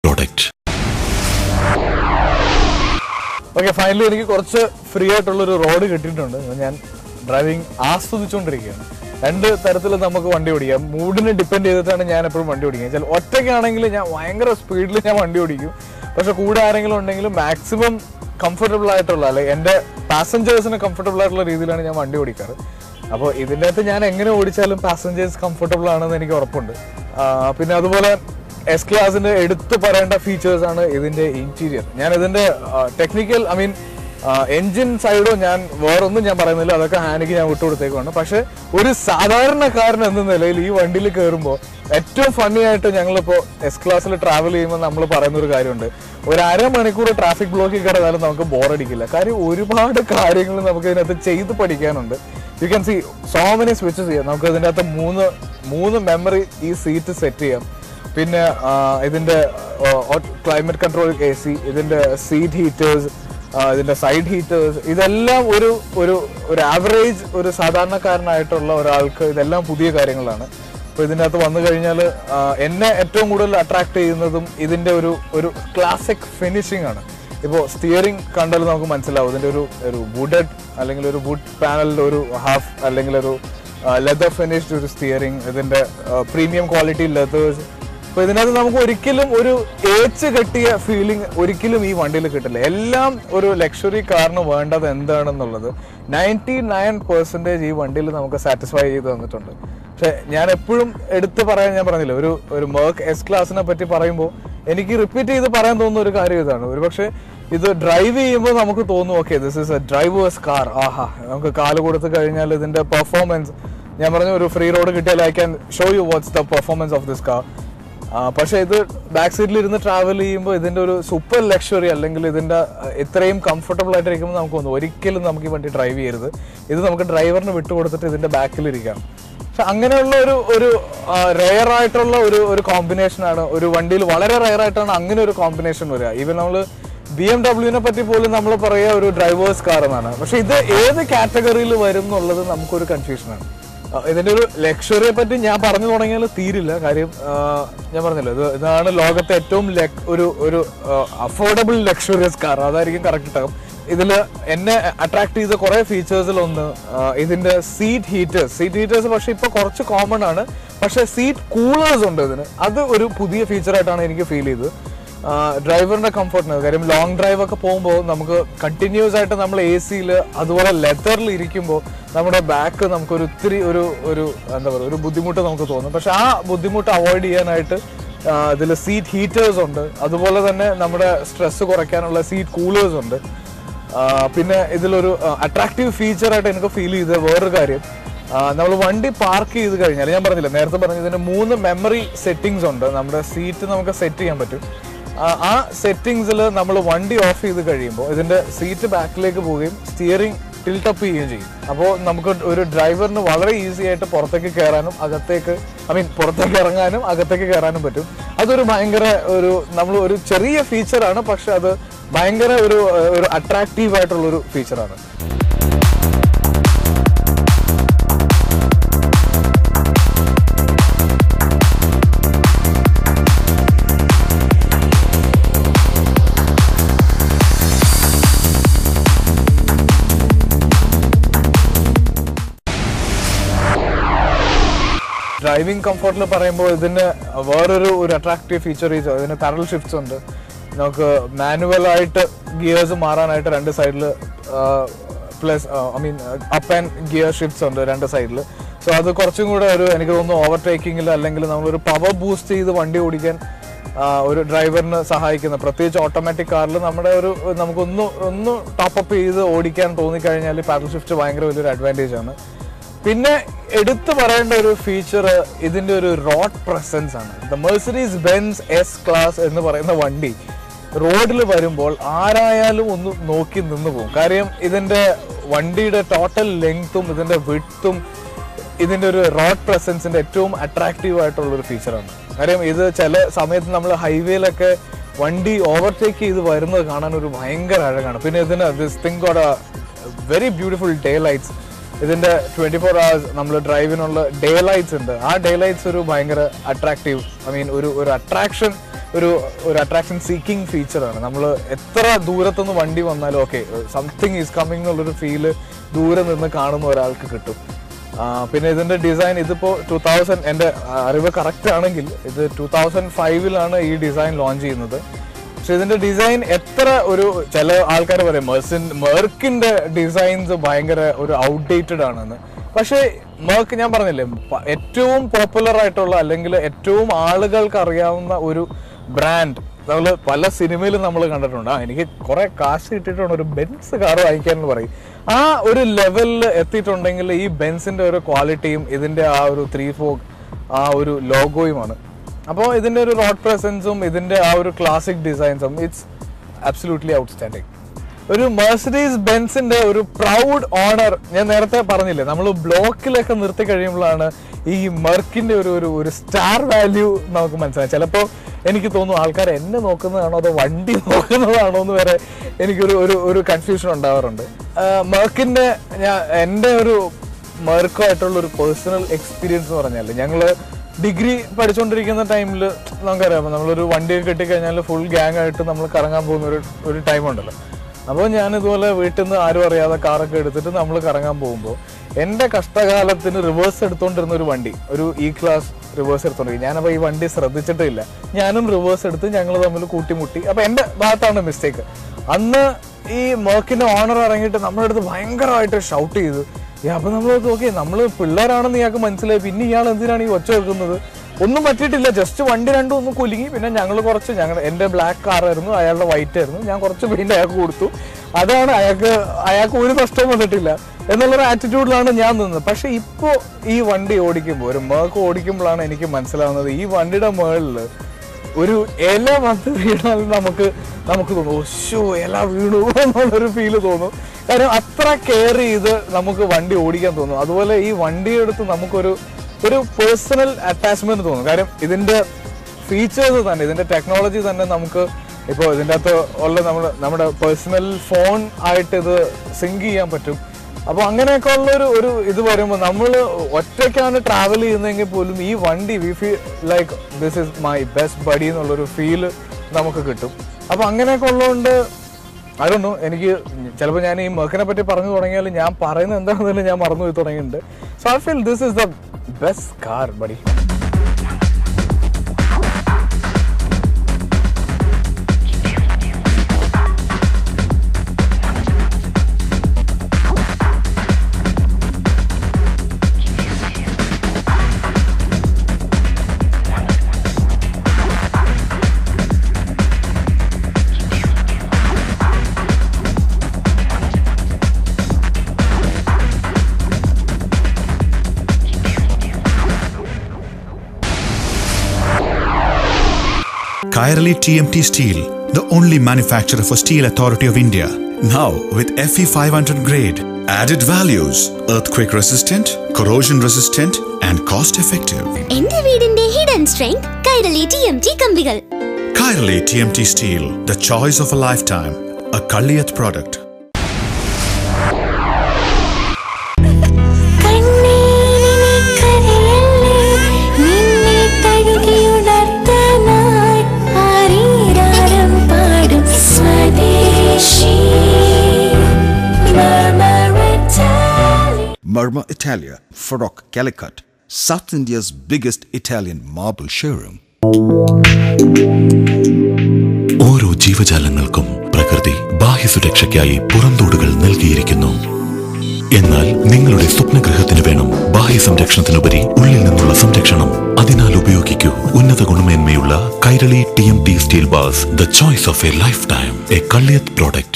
product. Okay finally എനിക്ക് കുറച്ച് free ആയിട്ടുള്ള ഒരു റോഡ് കിട്ടിയിട്ടുണ്ട് ഞാൻ ഡ്രൈവിംഗ് ആസ്വദിച്ചുകൊണ്ടിരിക്കുകയാണ് രണ്ട് തരത്തിൽ നമുക്ക് വണ്ടി ഓടിക്കാം മൂഡിനെ ഡിപ്പെൻഡ് ചെയ്തിട്ടാണ് ഞാൻ എപ്പോഴും വണ്ടി ഓടിക്കുക ചില ഒറ്റയ്ക്കാണെങ്കിൽ ഞാൻ ഭയങ്കര സ്പീഡിൽ ഞാൻ വണ്ടി ഓടിക്കും പക്ഷെ കൂടെ ആരെങ്കിലും ഉണ്ടെങ്കിൽ മാക്സിമം കംഫർട്ടബിൾ ആയിട്ടുള്ള അല്ലെങ്കിൽ എൻ്റെ പാസഞ്ചേഴ്സിന് കംഫർട്ടബിൾ ആയിട്ടുള്ള രീതിയിലാണ് ഞാൻ വണ്ടി ഓടിക്കാറ് അപ്പോൾ ഇതിൻ്റെ അകത്ത് ഞാൻ എങ്ങനെ ഓടിച്ചാലും പാസഞ്ചേഴ്സ് കംഫർട്ടബിൾ ആണെന്ന് എനിക്ക് ഉറപ്പുണ്ട് ആ, പിന്നെ അതുപോലെ എസ് ക്ലാസിന്റെ എടുത്തു പറയേണ്ട ഫീച്ചേഴ്സ് ആണ് ഇതിന്റെ ഇന്റീരിയർ ഞാൻ ഇതിന്റെ ടെക്നിക്കൽ ഐ മീൻ എഞ്ചിൻ സൈഡോ ഞാൻ വേറൊന്നും ഞാൻ പറയുന്നില്ല അതൊക്കെ ഹാനിക്ക് ഞാൻ വിട്ടുകൊടുത്തേക്കാണ് പക്ഷെ ഒരു സാധാരണക്കാരൻ എന്ന നിലയിൽ ഈ വണ്ടിയിൽ കയറുമ്പോൾ ഏറ്റവും ഫണ്ണി ആയിട്ട് ഞങ്ങളിപ്പോൾ എസ് ക്ലാസ്സിൽ ട്രാവൽ ചെയ്യുമ്പോൾ നമ്മൾ പറയുന്ന ഒരു കാര്യമുണ്ട് ഒരു അരമണിക്കൂർ ട്രാഫിക് ബ്ലോക്കിൽ കിടന്നാലും നമുക്ക് ബോറടിക്കില്ല കാര്യം ഒരുപാട് കാര്യങ്ങൾ നമുക്ക് ഇതിനകത്ത് ചെയ്ത് പഠിക്കാനുണ്ട് you can see so many switches ചെയ്യാം നമുക്ക് ഇതിൻ്റെ അകത്ത് മൂന്ന് മൂന്ന് മെമ്മറി ഈ സീറ്റ് സെറ്റ് ചെയ്യാം പിന്നെ ആ, ഇതിന്റെ ക്ലൈമറ്റ് കൺട്രോൾ എ സി ഇതിന്റെ സീറ്റ് ഹീറ്റേഴ്സ് ഇതിന്റെ സൈഡ് ഹീറ്റേഴ്സ് ഇതെല്ലാം ഒരു ഒരു ഒരു ആവറേജ് ഒരു സാധാരണക്കാരനായിട്ടുള്ള ഒരാൾക്ക് ഇതെല്ലാം പുതിയ കാര്യങ്ങളാണ് അപ്പോൾ ഇതിൻ്റെ അകത്ത് വന്നു കഴിഞ്ഞാൽ എന്നെ ഏറ്റവും കൂടുതൽ അട്രാക്ട് ചെയ്യുന്നതും ഇതിന്റെ ഒരു ഒരു ക്ലാസിക് ഫിനിഷിംഗ് ആണ് ഇപ്പോൾ സ്റ്റിയറിംഗ് കണ്ടാൽ നമുക്ക് മനസ്സിലാവും ഇതിന്റെ ഒരു ഒരു വുഡഡ് അല്ലെങ്കിൽ ഒരു വുഡ് പാനലിന്റെ ഒരു ഹാഫ് അല്ലെങ്കിൽ ഒരു ലെതർ ഫിനിഷ്ഡ് ഒരു സ്റ്റിയറിംഗ് ഇതിന്റെ പ്രീമിയം ക്വാളിറ്റി ലെതേഴ്സ് അപ്പൊ ഇതിനകത്ത് നമുക്ക് ഒരിക്കലും ഒരു ഏച്ച് കെട്ടിയ ഫീലിംഗ് ഒരിക്കലും ഈ വണ്ടിയിൽ കിട്ടില്ല എല്ലാം ഒരു ലക്ഷറി കാറിന് വേണ്ടത് എന്താണെന്നുള്ളത് നയൻറ്റി നയൻ പെർസെൻറ്റേജ് ഈ വണ്ടിയിൽ നമുക്ക് സാറ്റിസ്ഫൈ ചെയ്ത് തന്നിട്ടുണ്ട് പക്ഷെ ഞാൻ എപ്പോഴും എടുത്ത് പറയാൻ ഞാൻ പറഞ്ഞില്ല ഒരു ഒരു മേർക്ക് എസ് ക്ലാസിനെ പറ്റി പറയുമ്പോൾ എനിക്ക് റിപ്പീറ്റ് ചെയ്ത് പറയാൻ തോന്നുന്ന ഒരു കാര്യം ഇതാണ് ഒരുപക്ഷെ ഇത് ഡ്രൈവ് ചെയ്യുമ്പോൾ നമുക്ക് തോന്നും okay this is a driver's car ആഹാ നമുക്ക് കാല് കൊടുത്തു കഴിഞ്ഞാൽ ഇതിന്റെ പെർഫോമൻസ് ഞാൻ പറഞ്ഞ ഒരു ഫ്രീ റോഡ് കിട്ടിയാൽ I can show you what's the performance of this car പക്ഷെ ഇത് ബാക്ക് സീറ്റിൽ ഇരുന്ന് ട്രാവൽ ചെയ്യുമ്പോൾ ഇതിന്റെ ഒരു സൂപ്പർ ലക്ഷറി അല്ലെങ്കിൽ ഇതിന്റെ ആ, ഇത്രയും കംഫർട്ടബിൾ ആയിട്ടിരിക്കുമ്പോൾ നമുക്ക് തോന്നും ഒരിക്കലും നമുക്ക് ഈ വണ്ടി ഡ്രൈവ് ചെയ്യരുത് ഇത് നമുക്ക് ഡ്രൈവറിന് വിട്ടുകൊടുത്തിട്ട് ഇതിന്റെ ബാക്കിൽ ഇരിക്കാം പക്ഷെ അങ്ങനെയുള്ള ഒരു ഒരു റെയർ ആയിട്ടുള്ള ഒരു ഒരു കോമ്പിനേഷൻ ആണ് ഒരു വണ്ടിയിൽ വളരെ റെയർ ആയിട്ടാണ് അങ്ങനെ ഒരു കോമ്പിനേഷൻ വരിക ഈവൻ നമ്മൾ ബി എം ഡബ്ല്യുവിനെ പറ്റി പോലും നമ്മൾ പറയുക ഒരു ഡ്രൈവേഴ്സ് കാർ എന്നാണ് പക്ഷെ ഇത് ഏത് കാറ്റഗറിയിൽ വരും എന്നുള്ളത് നമുക്കൊരു കൺഫ്യൂഷനാണ് ആ, ഇതിന്റെ ഒരു ലക്ഷറിയെ പറ്റി ഞാൻ പറഞ്ഞു തുടങ്ങിയാൽ തീരില്ല കാര്യം ആ, ഞാൻ പറഞ്ഞല്ലോ ഇത് ഇതാണ് ലോകത്തെ ഏറ്റവും ലക്- ഒരു ഒരു അഫോർഡബിൾ ലക്ഷറിയസ് കാർ അതായിരിക്കും കറക്റ്റ് ടേം ഇതിൽ എന്നെ അട്രാക്ട് ചെയ്ത കുറെ ഫീച്ചേഴ്സിൽ ഒന്ന് ആ, ഇതിന്റെ സീറ്റ് ഹീറ്റേഴ്സ് സീറ്റ് ഹീറ്റേഴ്സ് പക്ഷെ ഇപ്പൊ കുറച്ച് കോമൺ ആണ് പക്ഷെ സീറ്റ് കൂളേഴ്സ് ഉണ്ട് ഇതിന് അത് ഒരു പുതിയ ഫീച്ചർ ആയിട്ടാണ് എനിക്ക് ഫീൽ ചെയ്തത് ഡ്രൈവറിന്റെ കംഫർട്ടിന് കാര്യം ലോങ് ഡ്രൈവ് ഒക്കെ പോകുമ്പോൾ നമുക്ക് കണ്ടിന്യൂസ് ആയിട്ട് നമ്മൾ എ സിയിൽ അതുപോലെ ലെതറിൽ ഇരിക്കുമ്പോൾ നമ്മുടെ ബാക്ക് നമുക്കൊരു ഒത്തിരി ഒരു ഒരു എന്താ പറയുക ഒരു ബുദ്ധിമുട്ട് നമുക്ക് തോന്നും പക്ഷെ ആ ബുദ്ധിമുട്ട് അവോയ്ഡ് ചെയ്യാനായിട്ട് ഇതിൽ സീറ്റ് ഹീറ്റേഴ്സ് ഉണ്ട് അതുപോലെ തന്നെ നമ്മുടെ സ്ട്രെസ് കുറയ്ക്കാനുള്ള സീറ്റ് കൂളേഴ്സ് ഉണ്ട് ആ, പിന്നെ ഇതിലൊരു അട്രാക്റ്റീവ് ഫീച്ചർ ആയിട്ട് എനിക്ക് ഫീൽ ചെയ്ത വേറൊരു കാര്യം നമ്മൾ വണ്ടി പാർക്ക് ചെയ്ത് കഴിഞ്ഞാൽ ഞാൻ പറഞ്ഞില്ല നേരത്തെ പറഞ്ഞ ഇതിന് മൂന്ന് മെമ്മറി സെറ്റിങ്സ് ഉണ്ട് നമ്മുടെ സീറ്റ് നമുക്ക് സെറ്റ് ചെയ്യാൻ പറ്റും ആ, ആ സെറ്റിങ്സിൽ നമ്മൾ വണ്ടി ഓഫ് ചെയ്ത് കഴിയുമ്പോൾ ഇതിന്റെ സീറ്റ് ബാക്കിലേക്ക് പോവുകയും സ്റ്റിയറിംഗ് ടിൽട്ടപ്പ് ചെയ്യുകയും ചെയ്യും അപ്പോൾ നമുക്ക് ഒരു ഡ്രൈവറിന് വളരെ ഈസി ആയിട്ട് പുറത്തേക്ക് കയറാനും അകത്തേക്ക് ഐ മീൻ പുറത്തേക്ക് ഇറങ്ങാനും അകത്തേക്ക് കയറാനും പറ്റും അതൊരു ഭയങ്കര ഒരു നമ്മൾ ഒരു ചെറിയ ഫീച്ചറാണ് പക്ഷെ അത് ഭയങ്കര ഒരു ഒരു അട്രാക്റ്റീവ് ആയിട്ടുള്ള ഒരു ഫീച്ചറാണ് ഡ്രൈവിംഗ് കംഫർട്ടിൽ പറയുമ്പോൾ ഇതിന് വേറൊരു ഒരു അട്രാക്റ്റീവ് ഫീച്ചർ ഇതിന് പാരൽ ഷിഫ്റ്റ്സ് ഉണ്ട് നമുക്ക് മാനുവൽ ആയിട്ട് ഗിയേഴ്സ് മാറാനായിട്ട് രണ്ട് സൈഡിൽ plus I mean up and gear shifts ഉണ്ട് രണ്ട് സൈഡിൽ സോ അത് കുറച്ചും കൂടെ ഒരു എനിക്ക് തോന്നുന്നു ഓവർടേക്കിങ്ങിൽ അല്ലെങ്കിൽ നമ്മളൊരു പവർ ബൂസ്റ്റ് ചെയ്ത് വണ്ടി ഓടിക്കാൻ ആ, ഒരു ഡ്രൈവറിന് സഹായിക്കുന്ന പ്രത്യേകിച്ച് ഓട്ടോമാറ്റിക് കാറിൽ നമ്മുടെ ഒരു നമുക്കൊന്ന് ഒന്ന് ടോപ്പ് അപ്പ് ചെയ്ത് ഓടിക്കാൻ തോന്നിക്കഴിഞ്ഞാൽ പാഡൽ ഷിഫ്റ്റ് ഭയങ്കര വലിയൊരു അഡ്വാൻറ്റേജ് ആണ് പിന്നെ എടുത്തു പറയേണ്ട ഒരു ഫീച്ചർ ഇതിന്റെ ഒരു റോഡ് പ്രസൻസ് ആണ് the Mercedes Benz S class എന്ന് പറയുന്ന വണ്ടി റോഡിൽ വരുമ്പോൾ ആരായാലും ഒന്ന് നോക്കി നിന്ന് പോകും കാര്യം ഇതിന്റെ വണ്ടിയുടെ ടോട്ടൽ ലെങ്ത്തും ഇതിന്റെ വിഡ്ത്തും ഇതിന്റെ ഒരു റോഡ് പ്രസൻസിന്റെ ഏറ്റവും അട്രാക്റ്റീവ് ആയിട്ടുള്ള ഒരു ഫീച്ചറാണ് കാര്യം ഇത് ചില സമയത്ത് നമ്മൾ ഹൈവേയിലൊക്കെ വണ്ടി ഓവർടേക്ക് ചെയ്ത് വരുന്നത് കാണാൻ ഒരു ഭയങ്കര അഴകാണ് പിന്നെ ഇതിന് this thing God very beautiful day lights ഇതിന്റെ ട്വന്റി ഫോർ അവേഴ്സ് നമ്മൾ ഡ്രൈവിനുള്ള ഡേ ലൈറ്റ്സ് ഉണ്ട് ആ ഡേ ലൈറ്റ്സ് ഒരു ഭയങ്കര അട്രാക്റ്റീവ് ഐ മീൻ ഒരു ഒരു അട്രാക്ഷൻ ഒരു ഒരു അട്രാക്ഷൻ സീക്കിംഗ് ഫീച്ചറാണ് നമ്മൾ എത്ര ദൂരത്തുനിന്ന് വണ്ടി വന്നാലും ഓക്കെ സംതിങ് ഈസ് കമ്മിങ് എന്നുള്ളൊരു ഫീല് ദൂരെ നിന്ന് കാണുന്ന ഒരാൾക്ക് കിട്ടും ആ, പിന്നെ ഇതിന്റെ ഡിസൈൻ ഇതിപ്പോ ടൂ തൗസൻഡ് എൻ്റെ അറിവ് കറക്റ്റ് ആണെങ്കിൽ ഇത് ടൂ തൗസൻഡ് ഫൈവിലാണ് ഈ ഡിസൈൻ ലോഞ്ച് ചെയ്യുന്നത് പക്ഷെ ഇതിന്റെ ഡിസൈൻ എത്ര ഒരു ചില ആൾക്കാർ പറയും മെർസിൻ മെർക്കിന്റെ ഡിസൈൻസ് ഭയങ്കര ഒരു ഔട്ട്ഡേറ്റഡ് ആണെന്ന് പക്ഷേ മെർക്ക് ഞാൻ പറഞ്ഞില്ലേ പ- ഏറ്റവും പോപ്പുലർ ആയിട്ടുള്ള അല്ലെങ്കിൽ ഏറ്റവും ആളുകൾക്ക് അറിയാവുന്ന ഒരു ബ്രാൻഡ് നമ്മൾ പല സിനിമയിലും നമ്മൾ കണ്ടിട്ടുണ്ട് ആ എനിക്ക് കുറെ കാശ് കിട്ടിയിട്ടുണ്ട് ഒരു ബെൻസ് കാർ വാങ്ങിക്കാന്ന് പറയും ആ ഒരു ലെവലിൽ എത്തിയിട്ടുണ്ടെങ്കിൽ ഈ ബെൻസിന്റെ ഒരു ക്വാളിറ്റിയും ഇതിന്റെ ആ ഒരു ത്രീ ഫോർ ആ ഒരു ലോഗോയുമാണ് അപ്പോൾ ഇതിന്റെ ഒരു റോഡ് പ്രസൻസും ഇതിന്റെ ആ ഒരു ക്ലാസിക് ഡിസൈൻസും ഇറ്റ്സ് അബ്സല്യൂട്ട്ലി ഔട്ട്സ്റ്റാൻഡിങ് ഒരു മെഴ്സഡീസ് ബെൻസിന്റെ ഒരു പ്രൗഡ് ഓണർ ഞാൻ നേരത്തെ പറഞ്ഞില്ലേ നമ്മൾ ബ്ലോക്കിലൊക്കെ നിർത്തി കഴിയുമ്പോഴാണ് ഈ മെർക്കിന്റെ ഒരു ഒരു ഒരു സ്റ്റാർ വാല്യൂ നമുക്ക് മനസ്സിലായി ചിലപ്പോൾ എനിക്ക് തോന്നുന്നു ആൾക്കാർ എന്നെ നോക്കുന്നതാണോ അതോ വണ്ടി നോക്കുന്നതാണോ എന്ന് വരെ എനിക്കൊരു ഒരു ഒരു കൺഫ്യൂഷൻ ഉണ്ടാവാറുണ്ട് മെർക്കിന്റെ ഞാൻ എൻ്റെ ഒരു മെർക്കുമായിട്ടുള്ള ഒരു പേഴ്സണൽ എക്സ്പീരിയൻസ് എന്ന് പറഞ്ഞാൽ ഞങ്ങള് ഡിഗ്രി പഠിച്ചുകൊണ്ടിരിക്കുന്ന ടൈമിൽ നമുക്കറിയാം നമ്മളൊരു വണ്ടിയൊക്കെ കിട്ടിക്കഴിഞ്ഞാൽ ഫുൾ ഗ്യാങ് ആയിട്ട് നമ്മൾ കറങ്ങാൻ പോകുന്ന ഒരു ഒരു ടൈം ഉണ്ടല്ലോ അപ്പോൾ ഞാൻ ഇതുപോലെ വീട്ടിൽ നിന്ന് ആരും അറിയാതെ കാറൊക്കെ എടുത്തിട്ട് നമ്മൾ കറങ്ങാൻ പോകുമ്പോൾ എൻ്റെ കഷ്ടകാലത്തിന് റിവേഴ്സ് എടുത്തുകൊണ്ടിരുന്ന ഒരു വണ്ടി ഒരു ഇ ക്ലാസ് റിവേഴ്സ് എടുത്തോണ്ടിരിക്കും ഞാനപ്പോൾ ഈ വണ്ടി ശ്രദ്ധിച്ചിട്ടില്ല ഞാനും റിവേഴ്സ് എടുത്ത് ഞങ്ങൾ തമ്മിൽ കൂട്ടിമുട്ടി അപ്പോൾ എൻ്റെ ഭാഗത്താണ് മിസ്റ്റേക്ക് അന്ന് ഈ മേക്കിന്റെ ഓണർ ഇറങ്ങിയിട്ട് നമ്മുടെ അടുത്ത് ഭയങ്കരമായിട്ട് ഷൗട്ട് ചെയ്തു ഏ, അപ്പൊ നമ്മൾ ഓക്കെ നമ്മള് പിള്ളേരാണെന്ന് ഇയാൾക്ക് മനസ്സിലായി പിന്നെ ഇയാൾ എന്തിനാണ് ഈ ഒച്ച വെക്കുന്നത് ഒന്നും പറ്റിയിട്ടില്ല ജസ്റ്റ് വണ്ടി രണ്ടും ഒന്ന് കുലുങ്ങി പിന്നെ ഞങ്ങൾ കുറച്ച് ഞങ്ങൾ എന്റെ ബ്ലാക്ക് കാറായിരുന്നു അയാളുടെ വൈറ്റ് ആയിരുന്നു ഞാൻ കുറച്ച് പെയിന്റ് അയാൾക്ക് കൊടുത്തു അതാണ് അയാൾക്ക് അയാൾക്ക് ഒരു നഷ്ടവും വന്നിട്ടില്ല എന്നുള്ളൊരു ആറ്റിറ്റ്യൂഡിലാണ് ഞാൻ നിന്നത് പക്ഷെ ഇപ്പോ ഈ വണ്ടി ഓടിക്കുമ്പോൾ ഒരു മേക്ക് ഓടിക്കുമ്പോഴാണ് എനിക്ക് മനസ്സിലാവുന്നത് ഈ വണ്ടിയുടെ മുകളില് ഒരു ഇല വന്ന് വീണാൽ നമുക്ക് നമുക്ക് തോന്നും ഓശോ ഇല വീണു എന്നുള്ളൊരു ഫീല് തോന്നും കാരണം അത്ര കെയർ ചെയ്ത് നമുക്ക് വണ്ടി ഓടിക്കാൻ തോന്നും അതുപോലെ ഈ വണ്ടിയെടുത്ത് നമുക്കൊരു ഒരു പേഴ്സണൽ അറ്റാച്ച്മെന്റ് തോന്നും കാര്യം ഇതിന്റെ ഫീച്ചേഴ്സ് തന്നെ ഇതിന്റെ ടെക്നോളജി തന്നെ നമുക്ക് ഇപ്പോൾ ഇതിൻ്റെ അകത്ത് ഉള്ള നമ്മുടെ നമ്മുടെ പേഴ്സണൽ ഫോൺ ആയിട്ട് ഇത് സിങ്ക് ചെയ്യാൻ പറ്റും അപ്പോൾ അങ്ങനെയൊക്കെ ഉള്ള ഒരു ഒരു ഇത് വരുമ്പോൾ നമ്മൾ ഒറ്റയ്ക്കാണ് ട്രാവൽ ചെയ്യുന്നതെങ്കിൽ പോലും ഈ വണ്ടി we feel like this is my best buddy എന്നുള്ളൊരു ഫീല് നമുക്ക് കിട്ടും അപ്പോൾ അങ്ങനെയൊക്കെ ഉള്ളതുകൊണ്ട് അതൊന്നു എനിക്ക് ചിലപ്പോൾ ഞാൻ ഈ മെർക്കിനെ പറ്റി പറഞ്ഞു തുടങ്ങിയാൽ ഞാൻ പറയുന്നത് എന്താണെന്നല്ല ഞാൻ മറന്നു പോയി തുടങ്ങിയിട്ടുണ്ട് so I feel this is the best car buddy Kairali TMT Steel, the only manufacturer for Steel Authority of India. Now with FE 500 grade, added values, earthquake resistant, corrosion resistant, and cost effective. എന്റെ വീടിന്റെ hidden strength Kairali T M T കമ്പികൾ Kairali TMT Steel, the choice of a lifetime, a Kalliath product. Marma Italia, Farok, Calicut, South India's biggest Italian marble showroom. ഓരോ ജീവജാലങ്ങൾക്കും പ്രകൃതി ബാഹ്യസുരക്ഷയ്ക്കായി പുറന്തോടുകൾ നൽകിയിരിക്കുന്നു എന്നാൽ നിങ്ങളുടെ സ്വപ്നഗൃഹത്തിന് വേണം ബാഹ്യ സംരക്ഷണത്തിനുപരി ഉള്ളിൽ നിന്നുള്ള സംരക്ഷണം അതിനാൽ ഉപയോഗിക്കൂ ഉന്നത ഗുണമേന്മയുള്ള Kairali T M T steel was the choice of a lifetime a Kalliyath product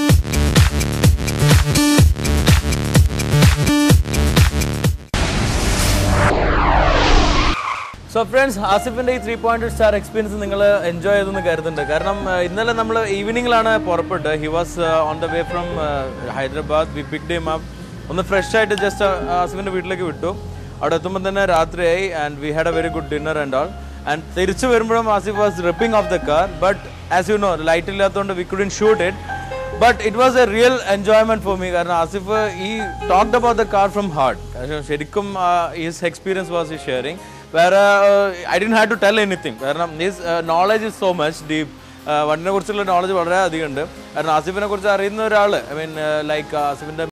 so friends ആസിഫിന്റെ ഈ ത്രീ പോയിന്റ് സ്റ്റാർ എക്സ്പീരിയൻസ് നിങ്ങൾ എൻജോയ് ചെയ്തെന്ന് കരുതുന്നുണ്ട് കാരണം ആ, ഇന്നലെ നമ്മൾ ഈവനിങ്ങിലാണ് പുറപ്പെട്ട് he was on the way from Hyderabad we pick him up ഒന്ന് ഫ്രഷ് ആയിട്ട് ജസ്റ്റ് ആസിഫിന്റെ വീട്ടിലേക്ക് വിട്ടു അവിടെ എത്തുമ്പോൾ തന്നെ രാത്രിയായി and we had a very good dinner and all and തിരിച്ചു വരുമ്പോഴും Asif was ripping off the car but as you know light ഇല്ലാത്തതുകൊണ്ട് we couldn't shoot it but it was a real enjoyment for me കാരണം ആസിഫ് ഈ talked about the car from heart ശരിക്കും his experience was ഈ sharing വേറെ I didn't have to tell anything കാരണം these knowledge is so much deep വണ്ടിനെ കുറിച്ചുള്ള knowledge വളരെ അധികം ഉണ്ട് കാരണം ആസിഫിനെ കുറിച്ച് അറിയുന്ന ഒരാൾ ഐ മീൻ ലൈക്ക് ആസിഫിന്റെ